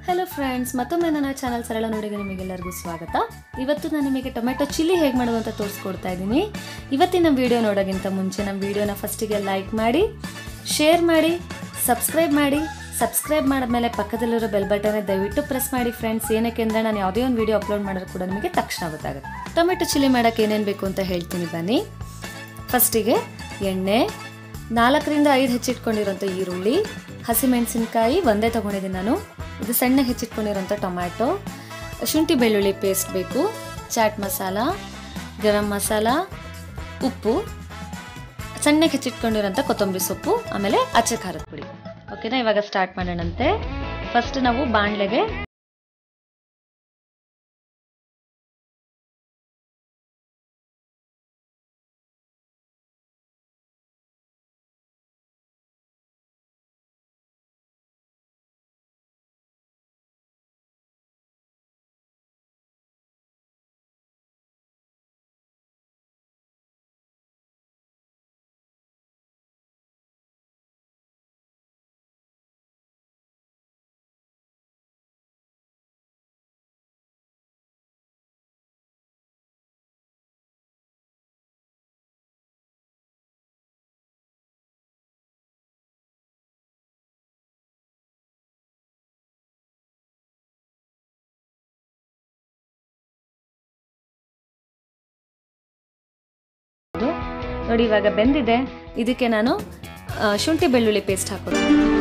hello friends ಮತ್ತೊಮ್ಮೆ ನನ್ನ channel ಸರಳ ನೋಡಿಗೆ ನಿಮಗೆಲ್ಲರಿಗೂ ಸ್ವಾಗತ ಇವತ್ತು ನಾನು ನಿಮಗೆ ಟೊಮೆಟೊ ಚಿಲ್ಲಿ ಹೇಗೆ ಮಾಡೋದು ಅಂತ ತೋರಿಸ್ಕೊಡ್ತಾ ಇದ್ದೀನಿ ಇವತ್ತಿನ ವಿಡಿಯೋ ನೋಡೋಕ್ಕಿಂತ ಮುಂಚೆ ನಮ್ಮ ವಿಡಿಯೋನ ಫಸ್ಟಿಗೆ ಲೈಕ್ ಮಾಡಿ ಶೇರ್ ಮಾಡಿ ಸಬ್ಸ್ಕ್ರೈಬ್ ಮಾಡಿ ಸಬ್ಸ್ಕ್ರೈಬ್ ಮಾಡಿದ್ಮೇಲೆ ಪಕ್ಕದಲ್ಲಿರೋ ಬೆಲ್ ಬಟನ್ ದಯವಿಟ್ಟು ಪ್ರೆಸ್ ಮಾಡಿ ಫ್ರೆಂಡ್ಸ್ ಏನಕ್ಕೆ ಅಂದರೆ ನಾನು ಯಾವುದೇ ಒಂದು ವಿಡಿಯೋ ಅಪ್ಲೋಡ್ ಮಾಡೋದು ಕೂಡ ನಿಮಗೆ ತಕ್ಷಣ ಗೊತ್ತಾಗುತ್ತೆ ಟೊಮೆಟೊ ಚಿಲ್ಲಿ ಮಾಡೋಕ್ಕೆ ಏನೇನು ಬೇಕು ಅಂತ ಹೇಳ್ತೀನಿ ಬನ್ನಿ ಫಸ್ಟಿಗೆ ಎಣ್ಣೆ ನಾಲ್ಕರಿಂದ ಐದು ಹೆಚ್ಚಿಟ್ಕೊಂಡಿರೋಂಥ ಈರುಳ್ಳಿ ಹಸಿಮೆಣಸಿನ್ಕಾಯಿ ಒಂದೇ ತೊಗೊಂಡಿದ್ದೀನಿ ನಾನು ಇದು ಸಣ್ಣಗೆ ಹೆಚ್ಚಿಟ್ಕೊಂಡಿರೋಂಥ ಟೊಮ್ಯಾಟೊ ಶುಂಠಿ ಬೆಳ್ಳುಳ್ಳಿ ಪೇಸ್ಟ್ ಬೇಕು ಚಾಟ್ ಮಸಾಲ ಗರಂ ಮಸಾಲ ಉಪ್ಪು ಸಣ್ಣಗೆ ಹೆಚ್ಚಿಟ್ಕೊಂಡಿರೋಂಥ ಕೊತ್ತಂಬರಿ ಸೊಪ್ಪು ಆಮೇಲೆ ಅಚ್ಚೆ ಖಾರದ ಪುಡಿ ಓಕೆನಾ ಇವಾಗ ಸ್ಟಾರ್ಟ್ ಮಾಡೋಣಂತೆ ಫಸ್ಟ್ ನಾವು ಬಾಣಲೆಗೆ ಇದು ನೋಡಿ ಇವಾಗ ಬೆಂದಿದೆ ಇದಕ್ಕೆ ನಾನು ಆ, ಶುಂಠಿ ಬೆಳ್ಳುಳ್ಳಿ ಪೇಸ್ಟ್ ಹಾಕೋದು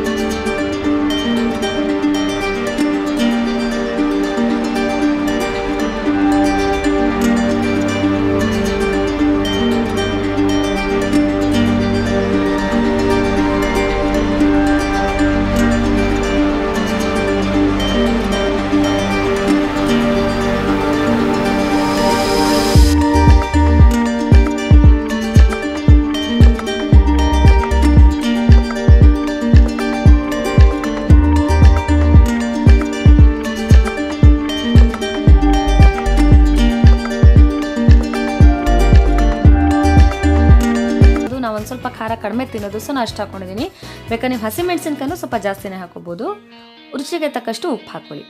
ಅದು ನಾವು ಒಂದು ಸ್ವಲ್ಪ ಖಾರ ಕಡಿಮೆ ತಿನ್ನೋದು ಸೊ ನಾನು ಅಷ್ಟು ಹಾಕೊಂಡಿದ್ದೀನಿ ಬೇಕಾದ್ರೆ ನೀವು ಹಸಿಮೆಣಸಿನ್ಕಾಯನ್ನು ಸ್ವಲ್ಪ ಜಾಸ್ತಿನೇ ಹಾಕೋಬೋದು ರುಚಿಗೆ ತಕ್ಕಷ್ಟು ಉಪ್ಪು ಹಾಕೊಳ್ಳಿ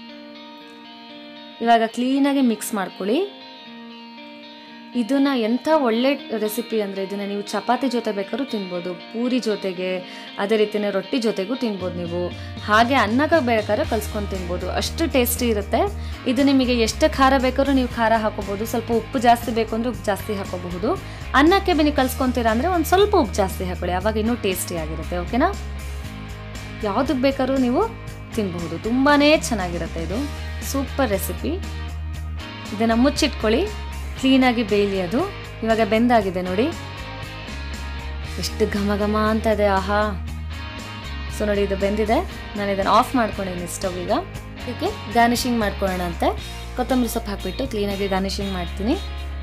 ಇವಾಗ ಕ್ಲೀನಾಗಿ ಮಿಕ್ಸ್ ಮಾಡ್ಕೊಳ್ಳಿ ಇದನ್ನ ಎಂಥ ಒಳ್ಳೆ ರೆಸಿಪಿ ಅಂದರೆ ಇದನ್ನ ನೀವು ಚಪಾತಿ ಜೊತೆ ಬೇಕಾದ್ರೂ ತಿನ್ಬೋದು ಪೂರಿ ಜೊತೆಗೆ ಅದೇ ರೀತಿಯೇ ರೊಟ್ಟಿ ಜೊತೆಗೂ ತಿನ್ಬೋದು ನೀವು ಹಾಗೆ ಅನ್ನಕ್ಕೆ ಬೇಕಾದ್ರೆ ಕಲ್ಸ್ಕೊಂಡು ತಿನ್ಬೋದು ಅಷ್ಟು ಟೇಸ್ಟಿ ಇರುತ್ತೆ ಇದು ನಿಮಗೆ ಎಷ್ಟು ಖಾರ ಬೇಕಾದ್ರೂ ನೀವು ಖಾರ ಹಾಕೋಬೋದು ಸ್ವಲ್ಪ ಉಪ್ಪು ಜಾಸ್ತಿ ಬೇಕು ಅಂದರೆ ಉಪ್ಪು ಜಾಸ್ತಿ ಹಾಕೋಬಹುದು ಅನ್ನಕ್ಕೆ ನೀವು ಕಲ್ಸ್ಕೊತೀರಾ ಅಂದರೆ ಒಂದು ಸ್ವಲ್ಪ ಉಪ್ಪು ಜಾಸ್ತಿ ಹಾಕೊಳ್ಳಿ ಆವಾಗ ಇನ್ನೂ ಟೇಸ್ಟಿ ಆಗಿರುತ್ತೆ ಓಕೆನಾ ಯಾವುದಕ್ಕೆ ಬೇಕಾದ್ರೂ ನೀವು ತಿನ್ನಬಹುದು ತುಂಬಾ ಚೆನ್ನಾಗಿರುತ್ತೆ ಇದು ಸೂಪರ್ ರೆಸಿಪಿ ಇದನ್ನು ಮುಚ್ಚಿಟ್ಕೊಳ್ಳಿ ಕ್ಲೀನಾಗಿ ಬೇಯಲಿ ಅದು ಇವಾಗ ಬೆಂದಾಗಿದೆ ನೋಡಿ ಎಷ್ಟು ಘಮ ಘಮ ಅಂತ ಇದೆ ಆಹಾ ಸೊ ನೋಡಿ ಇದು ಬೆಂದಿದೆ ನಾನು ಇದನ್ನು ಆಫ್ ಮಾಡ್ಕೊಂಡಿದ್ದೀನಿ ಸ್ಟವ್ ಈಗ ಇದಕ್ಕೆ ಗಾರ್ನಿಷಿಂಗ್ ಮಾಡ್ಕೊಳ್ಳೋಣ ಅಂತೆ ಕೊತ್ತಂಬರಿ ಸೊಪ್ಪು ಹಾಕಿಬಿಟ್ಟು ಕ್ಲೀನಾಗಿ ಗಾರ್ನಿಷಿಂಗ್ ಮಾಡ್ತೀನಿ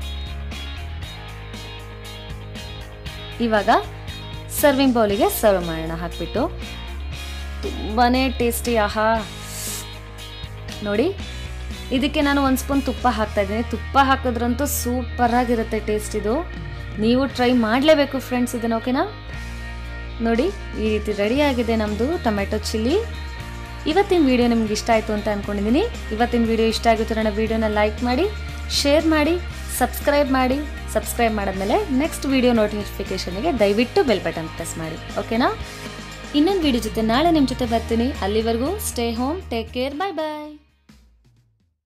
ಇವಾಗ ಸರ್ವಿಂಗ್ ಬೌಲಿಗೆ ಸರ್ವ್ ಮಾಡೋಣ ಹಾಕ್ಬಿಟ್ಟು ತುಂಬಾ ಟೇಸ್ಟಿ ಆಹಾ ನೋಡಿ ಇದಕ್ಕೆ ನಾನು ಒಂದು ಸ್ಪೂನ್ ತುಪ್ಪ ಹಾಕ್ತಾ ಇದ್ದೀನಿ ತುಪ್ಪ ಹಾಕಿದ್ರಂತೂ ಸೂಪರಾಗಿರುತ್ತೆ ಟೇಸ್ಟ್ ಇದು ನೀವು ಟ್ರೈ ಮಾಡಲೇಬೇಕು ಫ್ರೆಂಡ್ಸ್ ಇದನ್ನು ಓಕೆನಾ ನೋಡಿ ಈ ರೀತಿ ರೆಡಿಯಾಗಿದೆ ನಮ್ಮದು ಟೊಮೆಟೊ ಚಿಲ್ಲಿ ಇವತ್ತಿನ ವಿಡಿಯೋ ನಿಮ್ಗೆ ಇಷ್ಟ ಆಯಿತು ಅಂತ ಅಂದ್ಕೊಂಡಿದ್ದೀನಿ ಇವತ್ತಿನ ವಿಡಿಯೋ ಇಷ್ಟ ಆಗಿತ್ತು ನನ್ನ ವಿಡಿಯೋನ ಲೈಕ್ ಮಾಡಿ ಶೇರ್ ಮಾಡಿ ಸಬ್ಸ್ಕ್ರೈಬ್ ಮಾಡಿ ಸಬ್ಸ್ಕ್ರೈಬ್ ಮಾಡಿದ್ಮೇಲೆ ನೆಕ್ಸ್ಟ್ ವಿಡಿಯೋ ನೋಟಿಫಿಕೇಷನ್ಗೆ ದಯವಿಟ್ಟು ಬೆಲ್ ಬಟನ್ ಪ್ರೆಸ್ ಮಾಡಿ ಓಕೆನಾ ಇನ್ನೊಂದು ವಿಡಿಯೋ ಜೊತೆ ನಾಳೆ ನಿಮ್ಮ ಜೊತೆ ಬರ್ತೀನಿ ಅಲ್ಲಿವರೆಗೂ stay home take care bye ಬಾಯ್